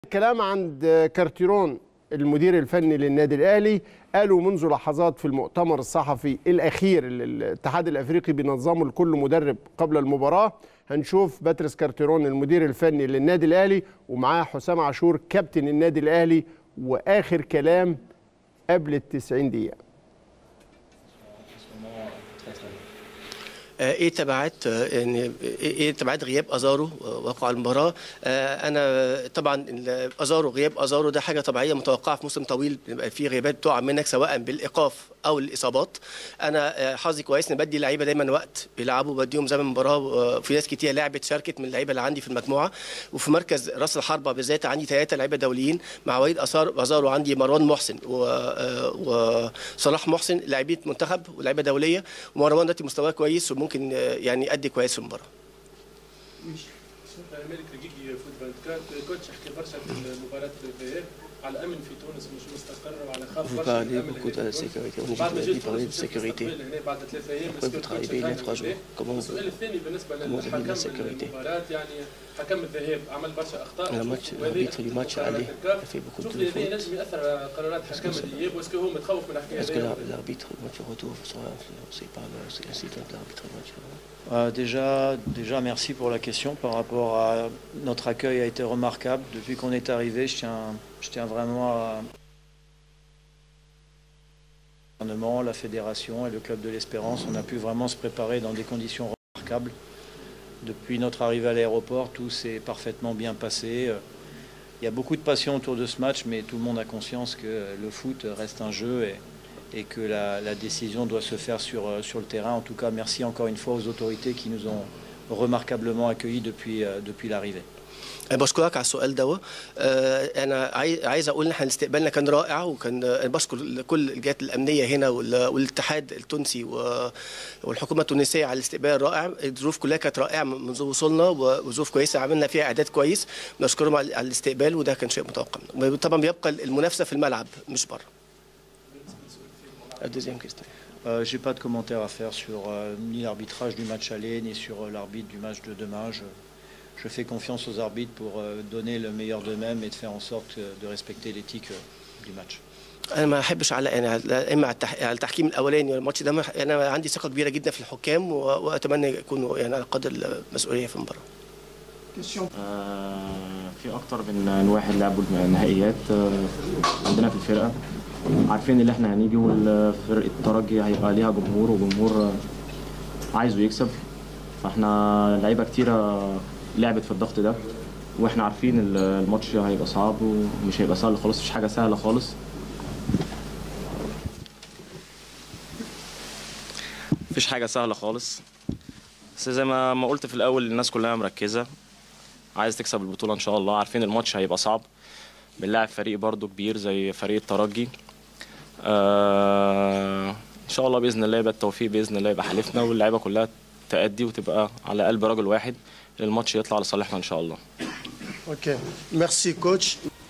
الكلام عند كارتيرون المدير الفني للنادي الاهلي قالوا منذ لحظات في المؤتمر الصحفي الاخير اللي الاتحاد الافريقي بينظمه لكل مدرب قبل المباراه هنشوف باتريس كارتيرون المدير الفني للنادي الاهلي ومعاه حسام عاشور كابتن النادي الاهلي واخر كلام قبل ال 90 دقيقه ايه تبعات يعني ايه تبعات غياب ازارو وقع المباراه انا طبعا ازارو غياب ازارو ده حاجه طبيعيه متوقعه في موسم طويل بيبقى فيه غيابات بتقع منك سواء بالايقاف او الاصابات انا حظي كويس ان بدي اللعيبه دايما وقت بيلعبوا بديهم زي المباراه وفي ناس كتير لعبت شاركت من اللعيبه اللي عندي في المجموعه وفي مركز راس الحربه بالذات عندي ثلاثه لعيبه دوليين مع وليد اثار ازارو عندي مروان محسن وصلاح محسن لاعبين منتخب ولاعيبه دوليه ومروان دلوقتي مستواه كويس وممكن ممكن يعني يأدي كويس في المباراه. الملك رقيقي فوت 24 كوتش احكي برشا في مباراه الذهاب على الامن في تونس مش مستقر وعلى خاف برشا parler beaucoup de la sécurité. On بعد ما dit جيت parler de تونس sécurité. هنا بعد ثلاثة ايام Pourquoi vous travaillez les trois jours Comment vous السؤال الثاني بالنسبه Comment vous avez de la للحكم sécurité المباراه يعني حكم الذهاب عمل برشا اخطاء Le match, l'arbitre du match aller a fait beaucoup شوف de هذا fautes. ينجم ياثر على قرارات حكم الاياب واسكو هو متخوف من الحكايه Est-ce que هذه la- l'arbitre, le match retour sera influencé par le- l'incident de l'arbitre du match Euh, déjà, déjà, merci pour la question. Par rapport à notre accueil a été remarquable. Depuis qu'on est arrivé, je tiens, je tiens vraiment à le gouvernement, la fédération et le club de l'Espérance. On a pu vraiment se préparer dans des conditions remarquables. Depuis notre arrivée à l'aéroport, tout s'est parfaitement bien passé. Euh, Il y a beaucoup de passion autour de ce match, mais tout le monde a conscience que le foot reste un jeu et, et que la, la décision doit se faire sur, euh, sur le terrain. En tout cas, merci encore une fois aux autorités qui nous ont remarquablement accueillis depuis, euh, depuis l'arrivée. أنا بشكرك على السؤال ده آه، انا عاي- عايز اقول ان احنا استقبالنا كان رائع وكان آه، انا بشكر كل الجهات الامنيه هنا وال- والاتحاد التونسي و- والحكومه التونسيه على الاستقبال الرائع الظروف كلها كانت رائعه منذ وصولنا و- وظروف كويسه عملنا فيها اعداد كويس بنشكرهم على على الاستقبال وده كان شيء متوقع طبعا بيبقى المنافسه في الملعب مش بره الدوزيام كيستيون Euh, J'ai pas de commentaire à faire sur euh, ni l'arbitrage du match aller, ni sur euh, l'arbitre du match de demain. Je, je fais confiance aux arbitres pour euh, donner le meilleur d'eux-mêmes et de faire en sorte euh, de respecter l'éthique euh, du match. انا ما احبش اعلق يعني على- اما على التح- على التحكيم الاولاني والماتش ده ما- انا عندي ثقه كبيره جدا في الحكام و- واتمنى يكونوا يعني على قدر المسؤوليه في المباراه آه، في اكتر من واحد لعبوا النهائيات آه، عندنا في الفرقه عارفين ان احنا هنيجي والفرقه الترجي هيبقى ليها جمهور وجمهور آه، عايزه يكسب فاحنا لعيبه كتيره لعبت في الضغط ده واحنا عارفين ال- الماتش هيبقى صعب ومش هيبقى سهل خالص مش حاجه سهله خالص مفيش حاجه سهله خالص بس زي ما ما قلت في الاول الناس كلها مركزه عايز تكسب البطوله ان شاء الله عارفين الماتش هيبقى صعب بنلاعب فريق برضو كبير زي فريق الترجي آه ان شاء الله باذن الله يبقى التوفيق باذن الله يبقى حليفنا واللعيبه كلها تأدي وتبقى على قلب رجل واحد الماتش يطلع لصالحنا ان شاء الله Ok, merci coach.